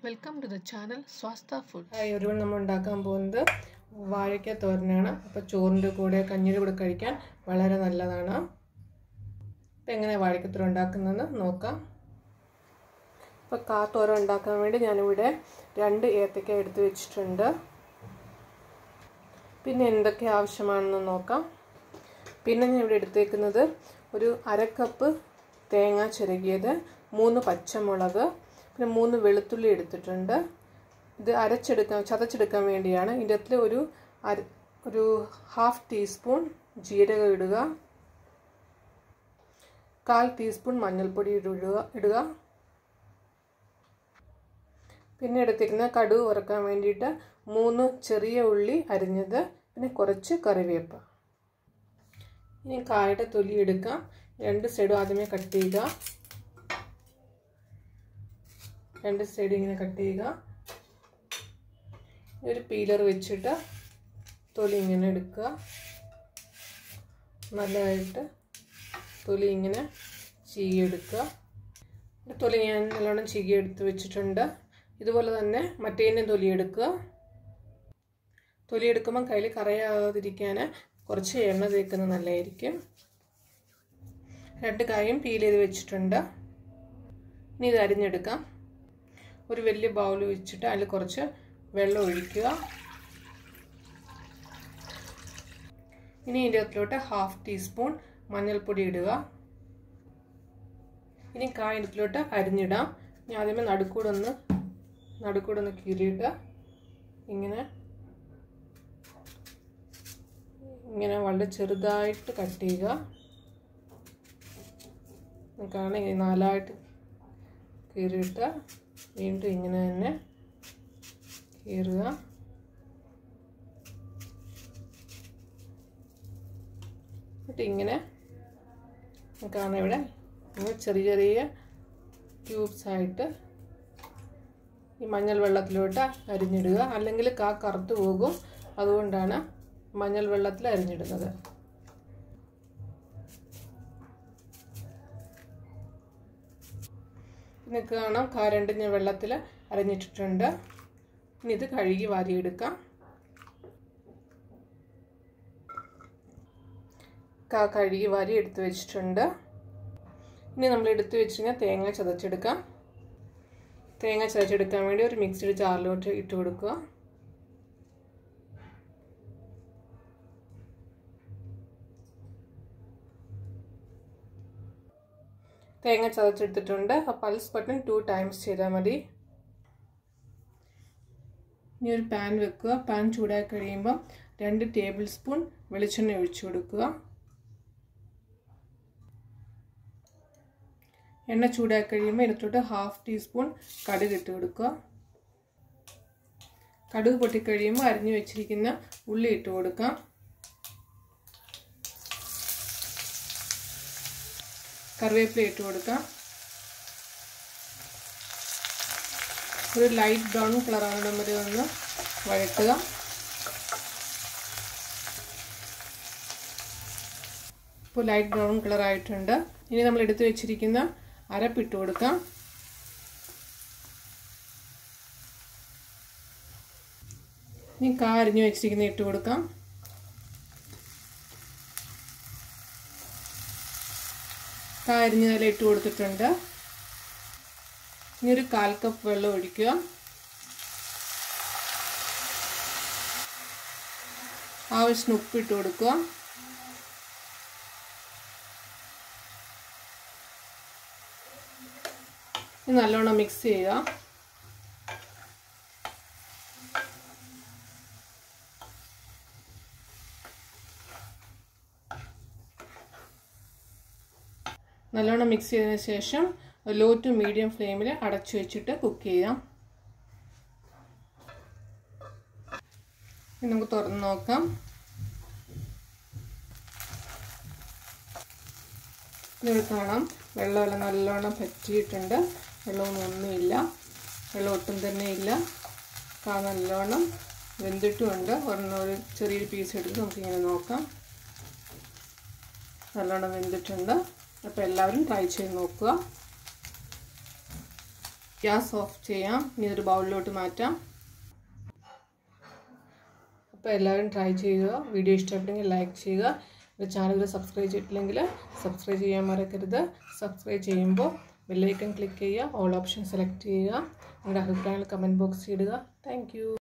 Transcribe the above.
welcome to the channel Swastha food hi ഒരുവൺ നമ്മൾ ഉണ്ടാക്കാൻ പോകുന്നത് വാഴയ്ക്ക തോരനാണ് അപ്പോൾ ചോറിൻ്റെ കൂടെ കഞ്ഞിയുടെ കൂടെ കഴിക്കാൻ വളരെ നല്ലതാണ് അപ്പോൾ എങ്ങനെ വാഴയ്ക്കത്തോരൻ ഉണ്ടാക്കുന്നതെന്ന് നോക്കാം അപ്പോൾ കാ തോരൻ ഉണ്ടാക്കാൻ വേണ്ടി ഞാനിവിടെ രണ്ട് ഏത്തക്ക എടുത്ത് വെച്ചിട്ടുണ്ട് പിന്നെ എന്തൊക്കെ ആവശ്യമാണെന്ന് നോക്കാം പിന്നെ ഞാൻ ഇവിടെ എടുത്തേക്കുന്നത് ഒരു അര കപ്പ് തേങ്ങ ചിരകിയത് മൂന്ന് പച്ചമുളക് പിന്നെ മൂന്ന് വെളുത്തുള്ളി എടുത്തിട്ടുണ്ട് ഇത് അരച്ചെടുക്കാൻ ചതച്ചെടുക്കാൻ വേണ്ടിയാണ് ഇതിൻ്റെ അകത്തിൽ ഒരു അര ഒരു ഹാഫ് ടീസ്പൂൺ ജീരകം ഇടുക കാൽ ടീസ്പൂൺ മഞ്ഞൾപ്പൊടി ഇടുക ഇടുക പിന്നെ എടുത്തിരിക്കുന്ന കടുക് വറുക്കാൻ വേണ്ടിയിട്ട് മൂന്ന് ചെറിയ ഉള്ളി അരിഞ്ഞത് പിന്നെ കുറച്ച് കറിവേപ്പ് ഇനി കായുടെ തൊലി എടുക്കാം രണ്ട് സൈഡും ആദ്യമേ കട്ട് ചെയ്യുക രണ്ട് സൈഡ് ഇങ്ങനെ കട്ട് ചെയ്യുക ഒരു പീലർ വെച്ചിട്ട് തൊലി ഇങ്ങനെ എടുക്കുക നല്ലതായിട്ട് തൊലി ഇങ്ങനെ ചീകിയെടുക്കുക തൊലി ഞാൻ നല്ലോണം ചീകി എടുത്ത് വെച്ചിട്ടുണ്ട് ഇതുപോലെ തന്നെ മറ്റേതിൻ്റെ തൊലി എടുക്കുക തൊലി എടുക്കുമ്പോൾ കയ്യിൽ കറയാതിരിക്കാൻ കുറച്ച് എണ്ണ തേക്കുന്നത് നല്ലതായിരിക്കും രണ്ട് കായും പീൽ ചെയ്ത് വെച്ചിട്ടുണ്ട് ഇനി ഇത് അരിഞ്ഞെടുക്കാം ഒരു വലിയ ബൗൾ വെച്ചിട്ട് അതിൽ കുറച്ച് വെള്ളം ഒഴിക്കുക ഇനി ഇതിൻ്റെ അകത്തിലോട്ട് ഹാഫ് ടീസ്പൂൺ മഞ്ഞൾപ്പൊടി ഇടുക ഇനി കായത്തിലോട്ട് അരിഞ്ഞിടാം ഞാൻ ആദ്യമേ നടുക്കൂടെ ഒന്ന് നടുക്കൂടെ ഒന്ന് കീറിയിട്ട് ഇങ്ങനെ ഇങ്ങനെ വളരെ ചെറുതായിട്ട് കട്ട് ചെയ്യുക നമുക്കാണ് ഈ നാലായിട്ട് കീറിയിട്ട് വീണ്ടും ഇങ്ങനെ തന്നെ കീറുക എന്നിട്ട് ഇങ്ങനെ നമുക്കാണ് ഇവിടെ ഇങ്ങനെ ചെറിയ ചെറിയ ക്യൂബ്സ് ആയിട്ട് ഈ മഞ്ഞൾ വെള്ളത്തിലോട്ട് അരിഞ്ഞിടുക അല്ലെങ്കിൽ കാ കറുത്തു പോകും അതുകൊണ്ടാണ് മഞ്ഞൾ വെള്ളത്തിൽ അരിഞ്ഞിടുന്നത് നിങ്ങൾക്ക് കാണാം കാ രണ്ട് ഞാൻ വെള്ളത്തിൽ അരഞ്ഞിട്ടിട്ടുണ്ട് ഇനി ഇത് കഴുകി വാരിയെടുക്കാം കാ കഴുകി വാരി എടുത്തു വെച്ചിട്ടുണ്ട് ഇനി നമ്മൾ എടുത്തു വെച്ചിരുന്ന തേങ്ങ ചതച്ചെടുക്കാം തേങ്ങ ചതച്ചെടുക്കാൻ വേണ്ടി ഒരു മിക്സിഡ് ജാറിലോട്ട് ഇട്ട് കൊടുക്കുക തേങ്ങ ചതച്ചെടുത്തിട്ടുണ്ട് ആ പൾസ് ബട്ടൺ ടു ടൈംസ് ചെയ്താൽ മതി ഇനി ഒരു പാൻ വെക്കുക പാൻ ചൂടായി കഴിയുമ്പോൾ രണ്ട് ടേബിൾ സ്പൂൺ വെളിച്ചെണ്ണ ഒഴിച്ചു കൊടുക്കുക എണ്ണ ചൂടായി കഴിയുമ്പോൾ ഇതിനകത്തോട്ട് ഹാഫ് ടീസ്പൂൺ കടുക് ഇട്ട് കൊടുക്കുക കടുക് പൊട്ടിക്കഴിയുമ്പോൾ അരിഞ്ഞു വെച്ചിരിക്കുന്ന ഉള്ളി ഇട്ട് കൊടുക്കാം കറിവേപ്പില ഇട്ട് കൊടുക്കാം ഒരു ലൈറ്റ് ബ്രൗൺ കളർ ആവണം വരെ ഒന്ന് വഴറ്റുക ഇപ്പോൾ ലൈറ്റ് ബ്രൗൺ കളർ ആയിട്ടുണ്ട് ഇനി നമ്മൾ എടുത്തു വെച്ചിരിക്കുന്ന അരപ്പിട്ട് കൊടുക്കാം ഇനി കാ അരിഞ്ഞു വെച്ചിരിക്കുന്ന ഇട്ട് കൊടുക്കാം കാരിഞ്ഞ് നല്ല ഇട്ട് കൊടുത്തിട്ടുണ്ട് ഇനി ഒരു കാൽ കപ്പ് വെള്ളം ഒഴിക്കുക ആവശ്യത്തിന് ഉപ്പിട്ട് കൊടുക്കുക ഇത് നല്ലോണം മിക്സ് ചെയ്യുക നല്ലോണം മിക്സ് ചെയ്തതിന് ശേഷം ലോ ടു മീഡിയം ഫ്ലെയിമിൽ അടച്ചു വെച്ചിട്ട് കുക്ക് ചെയ്യാം നമുക്ക് തുറന്ന് നോക്കാം ഇതിൽ കാണാം വെള്ളമെല്ലാം നല്ലോണം പറ്റിയിട്ടുണ്ട് വെള്ളമൊന്നും ഒന്നുമില്ല വെള്ളം ഒട്ടും തന്നെ ഇല്ല കാ നല്ലോണം വെന്തിട്ടുമുണ്ട് ഒരെണ്ണം ഒരു ചെറിയൊരു പീസ് എടുത്ത് നമുക്കിങ്ങനെ നോക്കാം നല്ലോണം വെന്തിട്ടുണ്ട് അപ്പോൾ എല്ലാവരും ട്രൈ ചെയ്ത് നോക്കുക ഗ്യാസ് ഓഫ് ചെയ്യാം ഇനി ഒരു ബൗളിലോട്ട് മാറ്റാം അപ്പോൾ എല്ലാവരും ട്രൈ ചെയ്യുക വീഡിയോ ഇഷ്ടപ്പെട്ടെങ്കിൽ ലൈക്ക് ചെയ്യുക എൻ്റെ ചാനൽ സബ്സ്ക്രൈബ് ചെയ്തിട്ടില്ലെങ്കിൽ സബ്സ്ക്രൈബ് ചെയ്യാൻ മറക്കരുത് സബ്സ്ക്രൈബ് ചെയ്യുമ്പോൾ ബെല്ലൈക്കൺ ക്ലിക്ക് ചെയ്യുക ഓൾ ഓപ്ഷൻ സെലക്ട് ചെയ്യുക നിങ്ങളുടെ അഭിപ്രായങ്ങൾ കമൻറ്റ് ബോക്സിൽ ഇടുക താങ്ക്